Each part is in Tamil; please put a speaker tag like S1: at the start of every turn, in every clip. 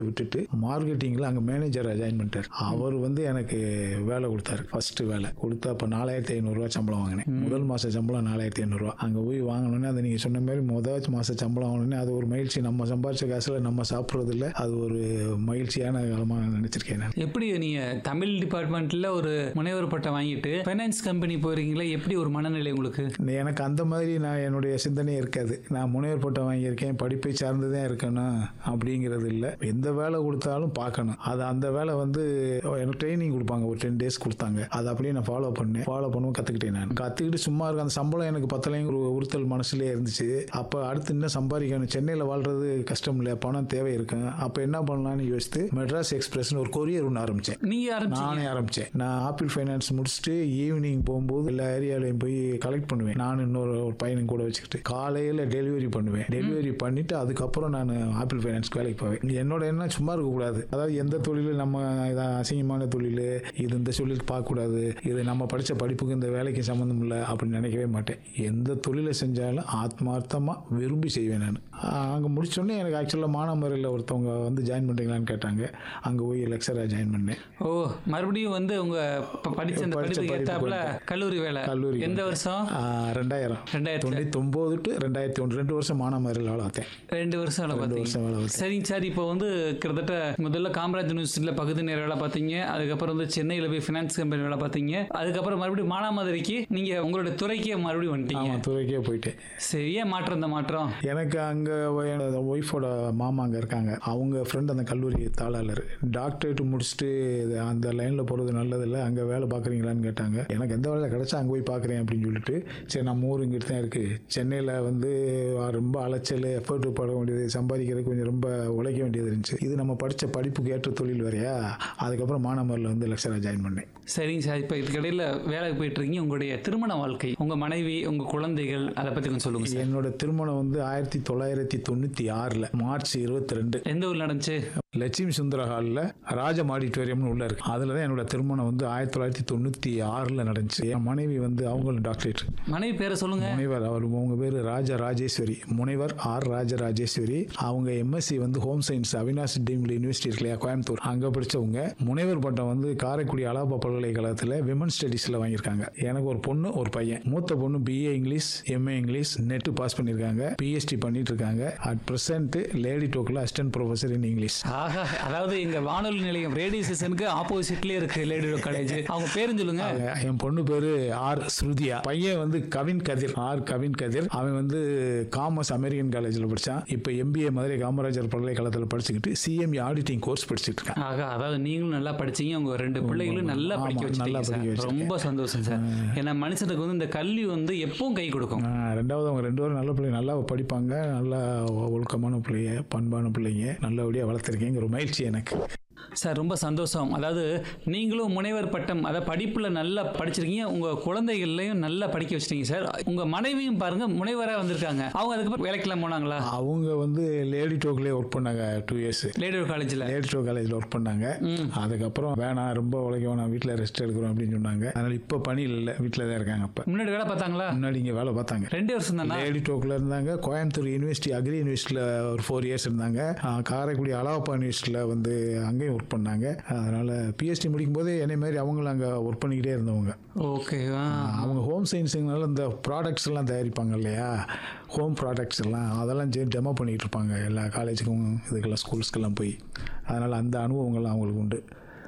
S1: விட்டுட்டு மார்க்கெட்டிங்கில் அங்கே மேனேஜராக ஜாயின் பண்ணிட்டார் அவர் வந்து எனக்கு வேலை கொடுத்தாரு ஃபர்ஸ்ட் வேலை கொடுத்து அப்போ நாலாயிரத்தி ஐநூறுரூவா சம்பளம் வாங்கினேன் முதல் மாத சம்பளம் நாலாயிரத்தி ஐநூறுரூவா அங்கே போய் வாங்கினோன்னே அது நீங்கள் சொன்ன மாதிரி முதல் மாத சம்பளம் வாங்கினோன்னே அது ஒரு மகிழ்ச்சி நம்ம சம்பாதிச்ச காசில் நம்ம சாப்பிட்றது இல்ல அது ஒரு மகிழ்ச்சியான காலமாக நான் நினச்சிருக்கேன் நான்
S2: எப்படி நீங்க தமிழ் டிபார்ட்மெண்ட்ல ஒரு முனைவர் பட்டம் வாங்கிட்டு ஃபைனான்ஸ் கம்பெனி போறீங்களா எப்படி ஒரு மனநிலை உங்களுக்கு
S1: எனக்கு அந்த மாதிரி நான் என்னுடைய சிந்தனையே இருக்காது நான் முனைவர் பட்டம் வாங்கியிருக்கேன் படிப்பை சார்ந்து தான் இருக்கணும் அப்படிங்கிறது இல்லை எந்த வேலை கொடுத்தாலும் பார்க்கணும் அது அந்த வேலை வந்து எனக்கு ட்ரைனிங் கொடுப்பாங்க ஒரு டென் டேஸ் கொடுத்தாங்க அதை அப்படியே நான் ஃபாலோ பண்ணேன் ஃபாலோ பண்ணுவோம் கற்றுக்கிட்டேன் நான் கற்றுக்கிட்டு சும்மா இருக்க அந்த சம்பளம் எனக்கு பத்தலையும் ஒரு உறுத்தல் மனசுலேயே இருந்துச்சு அப்போ அடுத்து இன்னும் சம்பாதிக்கணும் சென்னையில் வாழ்றது கஷ்டம் இல்லை பணம் தேவை இருக்கும் அப்போ என்ன பண்ணலாம்னு யோசித்து மெட்ராஸ் எக்ஸ்பிரஸ்னு ஒரு கொரியர் ஒன்று ஆரம்பித்தேன்
S2: நீங்க ஆரம்பிச்சீங்க
S1: நானே ஆரம்பிச்சேன் நான் ஆப்பிள் ஃபைனான்ஸ் முடிச்சுட்டு ஈவினிங் போகும்போது எல்லா ஏரியாலையும் போய் கலெக்ட் பண்ணுவேன் நான் இன்னொரு ஒரு பையனும் கூட வச்சுக்கிட்டு காலையில் டெலிவரி பண்ணுவேன் டெலிவரி பண்ணிட்டு அதுக்கப்புறம் நான் ஆப்பிள் ஃபைனான்ஸ்க்கு வேலைக்கு போவேன் என்னோட எண்ணம் சும்மா இருக்கக்கூடாது அதாவது எந்த தொழிலும் நம்ம இதான் அசிங்கமான தொழில் இது இந்த தொழில் பார்க்கக்கூடாது இது நம்ம படித்த படிப்புக்கு இந்த வேலைக்கு சம்மந்தம் இல்லை அப்படின்னு நினைக்கவே மாட்டேன் எந்த தொழிலை செஞ்சாலும் ஆத்மார்த்தமாக விரும்பி செய்வேன் நான் அங்கே முடிச்சோடனே எனக்கு ஆக்சுவலாக மானாமரியில் ஒருத்தவங்க வந்து ஜாயின் பண்ணுறீங்களான்னு கேட்டாங்க அங்கே போய் லெக்சராக ஜாயின் பண்ணேன்
S2: ஓ மறுபடியும் வந்து உங்க ப- படிச்ச அந்த
S1: படிச்ச
S2: படிப்புக்கு
S1: படிப்புக்கு
S2: ஏத்தாப்புல கல்லூரி வேலை
S1: கல்லூரி
S2: எந்த வருஷம்
S1: ஆ, ரெண்டாயிரம்
S2: ரெண்டாயிரத்தி
S1: தொண்ணூத்தி ஒன்பது டு ரெண்டாயிரத்தி ஒன்று ரெண்டு வருஷம் மானாமரியில் வேலை பார்த்தேன்
S2: ரெண்டு வருஷம் வேலை
S1: ரெண்டு
S2: பார்த்தீங்க
S1: வருஷம் வேலை பார்த்தேன்
S2: சரிங்க சார் இப்போ வந்து கிட்டத்தட்ட முதல்ல காமராஜ் யூனிவர்சிட்டியில் பகுதி நேர வேலை பார்த்தீங்க அதுக்கப்புறம் வந்து சென்னையில் போய் ஃபினான்ஸ் கம்பெனி வேலை பார்த்தீங்க அதுக்கப்புறம் மறுபடியும் மானாமதுரைக்கு நீங்க உங்களோட துறைக்கே மறுபடியும் வந்துட்டீங்க
S1: ஆமாம் துறைக்கே போயிட்டேன்
S2: சரி ஏன் மாற்றம் இந்த மாற்றம்
S1: எனக்கு அங்கே ஒய்ஃபோட மாமா அங்கே இருக்காங்க அவங்க ஃப்ரெண்ட் அந்த கல்லூரி தாளாளர் டாக்டரேட் முடிச்சுட்டு இது அந்த லைனில் போகிறது நல்லதில்லை அங்கே வேலை பார்க்குறீங்களான்னு கேட்டாங்க எனக்கு எந்த வேலை கிடைச்சா அங்கே போய் பார்க்குறேன் அப்படின்னு சொல்லிட்டு சரி நம்ம ஊர் இங்கிட்டு தான் இருக்குது சென்னையில் வந்து ரொம்ப அலைச்சல் எஃபர்ட் பட வேண்டியது சம்பாதிக்கிறது கொஞ்சம் ரொம்ப உழைக்க வேண்டியது இருந்துச்சு இது நம்ம படித்த படிப்புக்கு ஏற்ற தொழில் வேறையா அதுக்கப்புறம் மானாமரில் வந்து லெக்சராக ஜாயின் பண்ணேன்
S2: சரிங்க சார் இப்போ இதுக்கடையில் வேலைக்கு போயிட்டு இருக்கீங்க உங்களுடைய திருமண வாழ்க்கை உங்க மனைவி உங்க குழந்தைகள் அதை பத்தி கொஞ்சம் சொல்லுங்க சார்
S1: என்னோட திருமணம் வந்து ஆயிரத்தி தொள்ளாயிரத்தி தொண்ணூற்றி ஆறில் மார்ச் இருபத்தி ரெண்டு
S2: எந்த ஊர் நடந்துச்சு
S1: லட்சுமி சுந்தர ஹாலில் ராஜம் ஆடிட்டோரியம்னு உள்ள இருக்கு அதில் தான் என்னோட திருமணம் வந்து ஆயிரத்தி தொள்ளாயிரத்தி தொண்ணூற்றி ஆறில் நடந்துச்சு என் மனைவி வந்து அவங்களும் டாக்டரேட்
S2: மனைவி பேரை சொல்லுங்க
S1: முனைவர் அவர் அவங்க பேர் ராஜ ராஜேஸ்வரி முனைவர் ஆர் ராஜ ராஜேஸ்வரி அவங்க எம்எஸ்சி வந்து home science Avinash deemed university இருக்கு இல்லையா கோயம்புத்தூர் அங்கே படித்தவங்க முனைவர் பட்டம் வந்து காரைக்குடி அலாபா பல்கலைக்கழகத்தில் விமன் ஸ்டடீஸில் வாங்கியிருக்காங்க எனக்கு ஒரு பொண்ணு ஒரு பையன் மூத்த பொண்ணு BA English MA English NET pass பண்ணியிருக்காங்க பிஎஸ்டி பண்ணிட்டு இருக்காங்க அட் பிரசன்ட் லேடி டோக்கில் அசிஸ்டன்ட் ப்ரொஃபஸர் இன் இங்கிலீஷ்
S2: ஆஹா அதாவது எங்க வானொலி நிலையம் ரேடியோ ஸ்டேஷனுக்கு ஆப்போசிட்லயே இருக்கு லேடி காலேஜ் அவங்க பேரும் சொல்லுங்க
S1: என் பொண்ணு பேரு ஆர் ஸ்ருதியா பையன் வந்து கவின் கதிர் ஆர் கவின் கதிர் அவன் வந்து காமர்ஸ் அமெரிக்கன் காலேஜில் படிச்சான் இப்போ எம்பிஏ மதுரை காமராஜர் பல்கலைக்கழகத்தில் படிச்சுக்கிட்டு சிஎம்இ ஆடிட்டிங் கோர்ஸ் படிச்சுட்டு இருக்கான்
S2: ஆகா அதாவது நீங்களும் நல்லா படிச்சீங்க உங்க ரெண்டு பிள்ளைகளும் நல்லா
S1: ஆமா,
S2: படிக்க
S1: நல்லா
S2: வச்சிருக்கீங்க
S1: படிக்க
S2: சார்
S1: வச்சிருக்கேன்.
S2: ரொம்ப சந்தோஷம் சார் ஏன்னா மனுஷனுக்கு வந்து இந்த கல்வி வந்து எப்பவும் கை கொடுக்கும்
S1: ஆ, ரெண்டாவது அவங்க ரெண்டு பேரும் நல்ல பிள்ளைங்க நல்லா படிப்பாங்க நல்லா ஒழுக்கமான பிள்ளைங்க பண்பான பிள்ளைங்க நல்லபடியாக வளர்த்துருக்கேங்க ஒரு மகிழ்ச்சி எனக்கு
S2: சார் ரொம்ப சந்தோஷம் அதாவது நீங்களும் முனைவர் பட்டம் அதாவது படிப்புல நல்லா படிச்சிருக்கீங்க உங்க குழந்தைகள்லையும் நல்லா படிக்க வச்சிட்டீங்க சார் உங்க மனைவியும் பாருங்க முனைவரா வந்திருக்காங்க அவங்க அதுக்கப்புறம் வேலைக்கெல்லாம் போனாங்களா
S1: அவங்க வந்து லேடி டோக்லேயே ஒர்க் பண்ணாங்க டூ இயர்ஸ்
S2: லேடியோ காலேஜில்
S1: லேடி டோ காலேஜில் ஒர்க் பண்ணாங்க அதுக்கப்புறம் வேணாம் ரொம்ப உழைக்க வேணாம் வீட்டில் ரெஸ்ட் எடுக்கிறோம் அப்படின்னு சொன்னாங்க அதனால் இப்போ பணியில் இல்லை வீட்டில் தான் இருக்காங்க இப்போ
S2: முன்னாடி வேலை பார்த்தாங்களா
S1: முன்னாடி இங்கே வேலை பார்த்தாங்க
S2: ரெண்டு வருஷம் தானா
S1: லேடி டோக்கில் இருந்தாங்க கோயம்புத்தூர் யூனிவர்சிட்டி அக்ரி யூனிவர்சிட்டியில் ஒரு ஃபோர் இயர்ஸ் இருந்தாங்க ஆ, காரைக்குடி அலாவப்பா யூனிவர்சிட்டியில் வந்து அங்கேயும் ஒர்க் பண்ணாங்க அதனால் பிஎஸ்டி முடிக்கும் போதே என்னை மாதிரி அவங்களும் அங்கே ஒர்க் பண்ணிக்கிட்டே இருந்தவங்க
S2: ஓகே
S1: அவங்க ஹோம் சயின்ஸுங்கனால இந்த ப்ராடக்ட்ஸ் எல்லாம் தயாரிப்பாங்க இல்லையா ஹோம் ப்ராடக்ட்ஸ் எல்லாம் அதெல்லாம் டெமோ பண்ணிகிட்டு இருப்பாங்க எல்லா காலேஜுக்கும் இதுக்கெல்லாம் ஸ்கூல்ஸ்க்கெல்லாம் போய் அதனால் அந்த அனுபவங்கள்லாம் அவங்களுக்கு உண்டு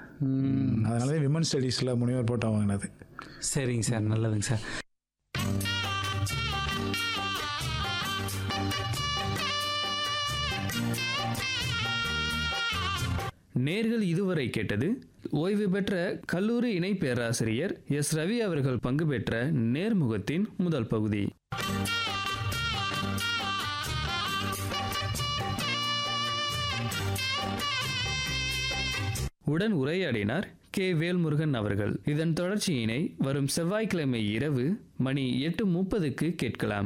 S1: அதனால தான் விமன் ஸ்டடீஸில் முனைவர் போட்டு வாங்கினது
S2: சரிங்க சார் நல்லதுங்க சார்
S3: நேர்கள் இதுவரை கேட்டது ஓய்வு பெற்ற கல்லூரி இணை பேராசிரியர் எஸ் ரவி அவர்கள் பங்கு பெற்ற நேர்முகத்தின் முதல் பகுதி உடன் உரையாடினார் கே வேல்முருகன் அவர்கள் இதன் தொடர்ச்சியினை வரும் செவ்வாய்க்கிழமை இரவு மணி எட்டு முப்பதுக்கு கேட்கலாம்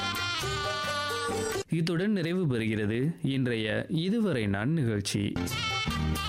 S3: இத்துடன் நிறைவு பெறுகிறது இன்றைய இதுவரை நான் நிகழ்ச்சி